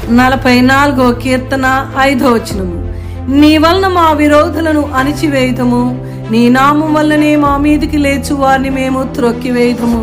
నలభై నాలుగో కీర్తన ఐదో వచనము నీ వలన మా విరోధులను అణిచివేయుదము నీ నామం వల్లనే మా మీదికి లేచు వారిని మేము త్రొక్కివేయుదము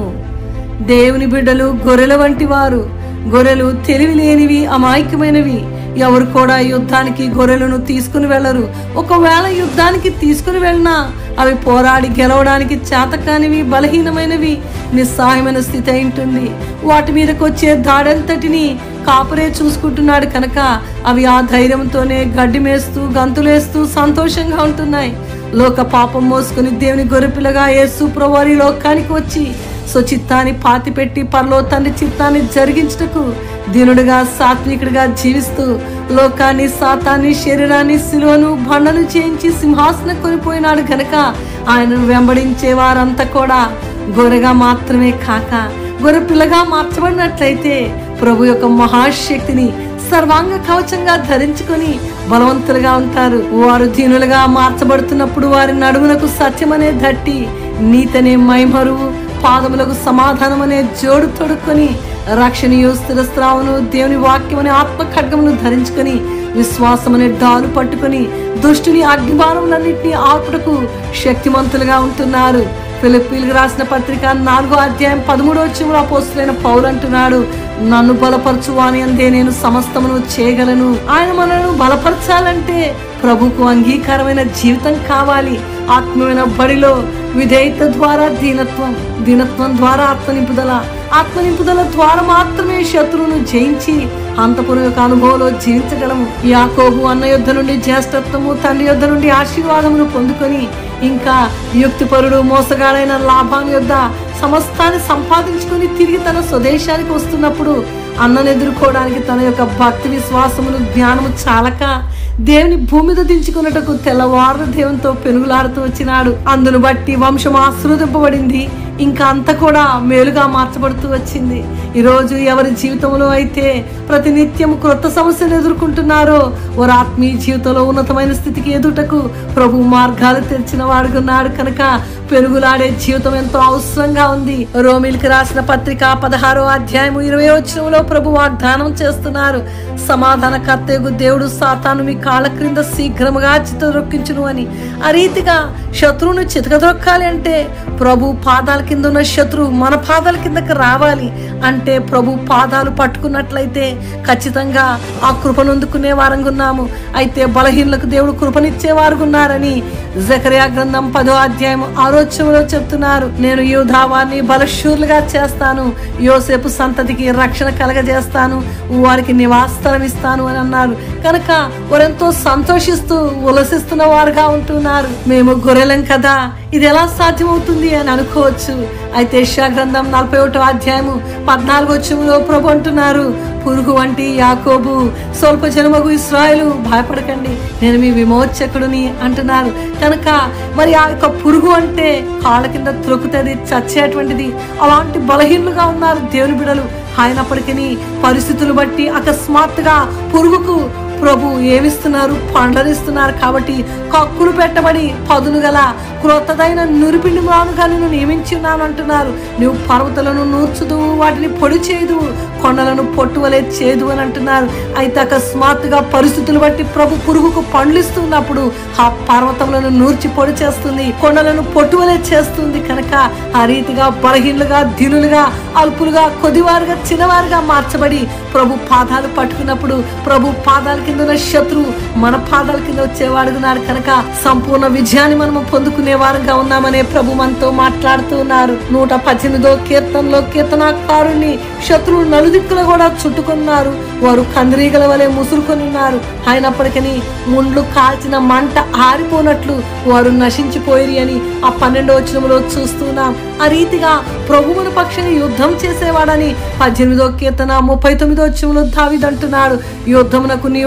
దేవుని బిడ్డలు గొర్రెల వంటి వారు గొర్రెలు తెలివి లేనివి అమాయకమైనవి ఎవరు కూడా యుద్ధానికి గొర్రెలను తీసుకుని వెళ్ళరు ఒకవేళ యుద్ధానికి తీసుకుని వెళ్ళినా అవి పోరాడి గెలవడానికి చేతకానివి బలహీనమైనవి నిస్సహాయమైన స్థితి అయి ఉంటుంది వాటి మీదకి వచ్చే దాడంతటిని కాపురే చూసుకుంటున్నాడు కనుక అవి ఆ ధైర్యంతోనే గడ్డి మేస్తూ గంతులేస్తూ సంతోషంగా ఉంటున్నాయి లోక పాపం మోసుకుని దేవుని గొర్రెపిల్లగా యేసు ప్రభువారి లోకానికి వచ్చి స్వచిత్తాన్ని పాతిపెట్టి పరలో తండ్రి చిత్తాన్ని జరిగించుటకు దీనుడిగా సాత్వికుడిగా జీవిస్తూ లోకాన్ని సాతాన్ని శరీరాన్ని శిలువను బండను చేయించి సింహాసనం కొనిపోయినాడు గనక ఆయనను వెంబడించే వారంతా కూడా గొర్రెగా మాత్రమే కాక గొర్రె పిల్లగా మార్చబడినట్లయితే ప్రభు యొక్క మహాశక్తిని సర్వాంగ కవచంగా ధరించుకొని బలవంతులుగా ఉంటారు వారు దీనులుగా మార్చబడుతున్నప్పుడు వారి నడుములకు సత్యమనే దట్టి నీతనే మైమరువు పాదములకు సమాధానం అనే జోడు తొడుక్కొని రక్షణీయు స్థిరస్త్రావును దేవుని వాక్యం అనే ఆత్మ ఖడ్గమును ధరించుకొని విశ్వాసం అనే డాలు పట్టుకొని దుష్టుని అగ్నిబాణములన్నింటినీ ఆపుటకు శక్తిమంతులుగా ఉంటున్నారు ఫిలిప్పీలకు రాసిన పత్రిక నాలుగో అధ్యాయం పదమూడో వచ్చంలో అపోస్తులైన పౌలు అంటున్నాడు నన్ను బలపరచు అని అందే నేను సమస్తమును చేయగలను ఆయన మనను బలపరచాలంటే ప్రభుకు అంగీకారమైన జీవితం కావాలి ఆత్మమైన బడిలో విధేయత ద్వారా దీనత్వం దీనత్వం ద్వారా ఆత్మనింపుదల ఆత్మనింపుదల ద్వారా మాత్రమే శత్రువును జయించి అంతపురం యొక్క అనుభవంలో జీవించగలము యాకోబు అన్న యుద్ధ నుండి జ్యేష్ఠత్వము తండ్రి యుద్ధ నుండి ఆశీర్వాదమును పొందుకొని ఇంకా యుక్తిపరుడు మోసగాడైన లాభాన్ యొద్ద సమస్తాన్ని సంపాదించుకొని తిరిగి తన స్వదేశానికి వస్తున్నప్పుడు అన్నను ఎదుర్కోవడానికి తన యొక్క భక్తి విశ్వాసమును జ్ఞానము చాలక దేవుని భూమి మీద దించుకున్నటకు తెల్లవారు దేవునితో పెనుగులాడుతూ వచ్చినాడు అందును బట్టి వంశం ఆశీర్వదింపబడింది ఇంకా అంత కూడా మేలుగా మార్చబడుతూ వచ్చింది ఈరోజు ఎవరి జీవితంలో అయితే ప్రతినిత్యం క్రొత్త సమస్యను ఎదుర్కొంటున్నారో వారి ఆత్మీయ జీవితంలో ఉన్నతమైన స్థితికి ఎదుటకు ప్రభు మార్గాలు తెరిచిన వాడుకున్నాడు కనుక పెరుగులాడే జీవితం ఎంతో అవసరంగా ఉంది రోమిల్కి రాసిన పత్రిక పదహారో అధ్యాయము ఇరవై వచ్చినంలో ప్రభు వాగ్దానం చేస్తున్నారు సమాధాన కర్తయ్యకు దేవుడు సాతాను మీ కాళ్ళ క్రింద శీఘ్రముగా చిత్తరొక్కించును అని ఆ రీతిగా శత్రువును చితకదొక్కాలి అంటే ప్రభు పాదాల కింద ఉన్న శత్రువు మన పాదాల కిందకి రావాలి అంటే ప్రభు పాదాలు పట్టుకున్నట్లయితే ఖచ్చితంగా ఆ కృపనొందుకునే వారంగా ఉన్నాము అయితే బలహీనులకు దేవుడు కృపనిచ్చే వారు ఉన్నారని జకరియా గ్రంథం పదో అధ్యాయం ఆలోచనలో చెప్తున్నారు నేను యూధావాన్ని బలశూరులుగా చేస్తాను యోసేపు సంతతికి రక్షణ కలగజేస్తాను వారికి నివాసస్థలం ఇస్తాను అని అన్నారు కనుక వారెంతో సంతోషిస్తూ ఉలసిస్తున్న వారుగా ఉంటున్నారు మేము గొర్రెలం కదా ఇది ఎలా సాధ్యమవుతుంది అని అనుకోవచ్చు అయితే యెషయా గ్రంథం నలభై ఒకటో అధ్యాయము పద్నాలుగు వచ్చంలో ప్రభు అంటున్నారు పురుగు వంటి యాకోబు స్వల్ప జనమగు ఇస్రాయలు భయపడకండి నేను మీ విమోచకుడిని అంటున్నారు కనుక మరి ఆ యొక్క పురుగు అంటే కాళ్ళ కింద త్రొక్కుతుంది చచ్చేటువంటిది అలాంటి బలహీనులుగా ఉన్నారు దేవుని బిడలు అయినప్పటికీ పరిస్థితులు బట్టి అకస్మాత్తుగా పురుగుకు ప్రభు ఏమిస్తున్నారు పండ్లనిస్తున్నారు కాబట్టి కక్కులు పెట్టబడి పదును గల క్రొత్తదైన నురిపిండి మానుగా నేను నియమించి ఉన్నాను అంటున్నారు నువ్వు పర్వతలను నూర్చుదు వాటిని పొడి చేయదు కొండలను పొట్టువలే చేదు అని అంటున్నారు అయితే అకస్మాత్తుగా పరిస్థితులు బట్టి ప్రభు పురుగుకు పండ్లిస్తున్నప్పుడు ఆ పర్వతములను నూర్చి పొడి చేస్తుంది కొండలను పొట్టువలే చేస్తుంది కనుక ఆ రీతిగా బలహీనులుగా దినులుగా అల్పులుగా కొద్దివారుగా చిన్నవారుగా మార్చబడి ప్రభు పాదాలు పట్టుకున్నప్పుడు ప్రభు పాదాల కింద ఉన్న శత్రువు మన పాదాల కింద వచ్చేవాడుగున్నాడు కనుక సంపూర్ణ విజయాన్ని మనము పొందుకునే వారంగా ఉన్నామనే ప్రభు మనతో మాట్లాడుతూ ఉన్నారు నూట పద్దెనిమిదో కీర్తనలో కీర్తనాకారుణ్ణి శత్రువులు నలుదిక్కులు కూడా చుట్టుకున్నారు వారు కందిరీగల వలె ముసురుకొని ఉన్నారు అయినప్పటికీ ముండ్లు కాల్చిన మంట ఆరిపోనట్లు వారు నశించిపోయి అని ఆ పన్నెండో వచనంలో చూస్తున్నాం ఆ రీతిగా ప్రభువుని పక్షంగా యుద్ధం చేసేవాడని పద్దెనిమిదో కీర్తన ముప్పై తొమ్మిదో వచనంలో దావిదంటున్నాడు యుద్ధమునకు నీవు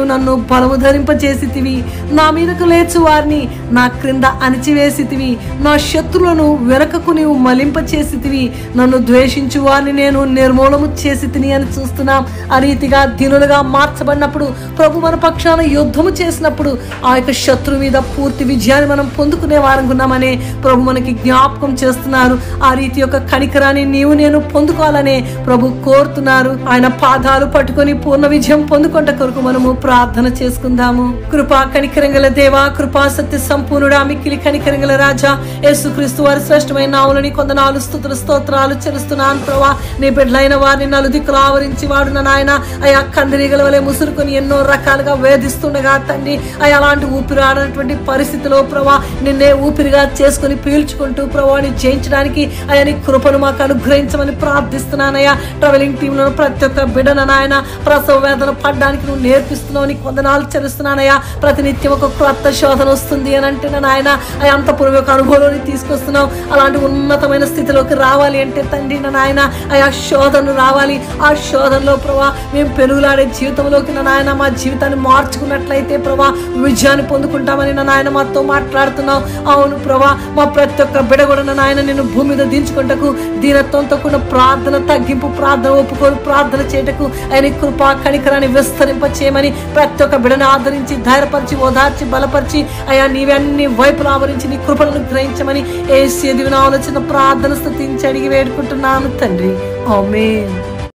నన్ను బలము ధరింపచేసితివి నా మీదకు లేచు వారిని నా క్రింద అణిచివేసితివి నా శత్రులను వెనకకు నీవు మలింపచేసితివి నన్ను ద్వేషించు వారిని నేను నిర్మూలము చేసి తిని అని చూస్తున్నాం ఆ రీతిగా దీనులుగా మార్చబడినప్పుడు ప్రభు మన పక్షాన యుద్ధము చేసినప్పుడు ఆ యొక్క శత్రు మీద పూర్తి విజయాన్ని మనం పొందుకునే వారనుకున్నామనే ప్రభు మనకి జ్ఞాపకం చేస్తున్నారు ఆ రీతి యొక్క కనికరాన్ని నీవు నేను పొందుకోవాలనే ప్రభు కోరుతున్నారు ఆయన పాదాలు పట్టుకొని పూర్ణ విజయం పొందుకుంట కొరకు మనము ప్రార్థన చేసుకుందాము కృపా కనికరంగల దేవా కృపా సత్య సంపూర్ణుడా మిక్కిలి కనికరంగల రాజా యేసుక్రీస్తు వారి శ్రేష్టమైన నావులని కొందనాలు స్థుతులు స్తోత్రాలు చెల్లిస్తున్నాను ప్రభా నీ బిడ్డలైన వారిని నలుదిక్కులు ఆవరించి వాడున నాయన అయా కందిరీగల వలె ముసురుకొని ఎన్నో రకాలుగా వేధిస్తుండగా తండ్రి అయా అలాంటి ఊపిరి ఆడనటువంటి పరిస్థితిలో ప్రభా నిన్నే ఊపిరిగా చేసుకుని పీల్చుకుంటూ ప్రభాని జయించడానికి అయా నీ కృపను మాకు అనుగ్రహించమని ప్రార్థిస్తున్నానయ్యా ట్రావెలింగ్ టీంలో ప్రతి ఒక్క బిడ్డన నాయన ప్రసవ వేదన పడడానికి నువ్వు నేర్పిస్తున్నావు నీకు వందనాలు చెల్లిస్తున్నానయ్యా ప్రతినిత్యం ఒక క్రొత్త శోధన వస్తుంది అని అంటే నాయన అయ్యా అంత పూర్వ యొక్క అనుభవంలోని తీసుకొస్తున్నావు అలాంటి ఉన్నతమైన స్థితిలోకి రావాలి అంటే తండ్రి నా నాయన అయా శోధన రావాలి ఆ శోధనలో ప్రభా మేము పెరుగులాడే జీవితంలోకి నా నాయన మా జీవితాన్ని మార్చుకున్నట్లయితే ప్రభా విజయాన్ని పొందుకుంటామని నా నాయన మాతో మాట్లాడుతున్నావు అవును ప్రభా మా ప్రతి ఒక్క బిడ కూడా నా నాయన నేను భూమి మీద దించుకుంటకు దీనత్వంతో కూడిన ప్రార్థన తగ్గింపు ప్రార్థన ఒప్పుకోలు ప్రార్థన చేయటకు ఆయన కృపా కనికరాన్ని విస్తరింప చేయమని ప్రతి ఒక్క బిడను ఆదరించి ధైర్యపరిచి ఓదార్చి బలపరిచి అయా నీవే అన్ని వైపులు ఆవరించి నీ కృపలను గ్రహించమని ఏ సేదివిన ఆలోచన ప్రార్థన స్థుతించి అడిగి వేడుకుంటున్నాను తండ్రి ఆమేన్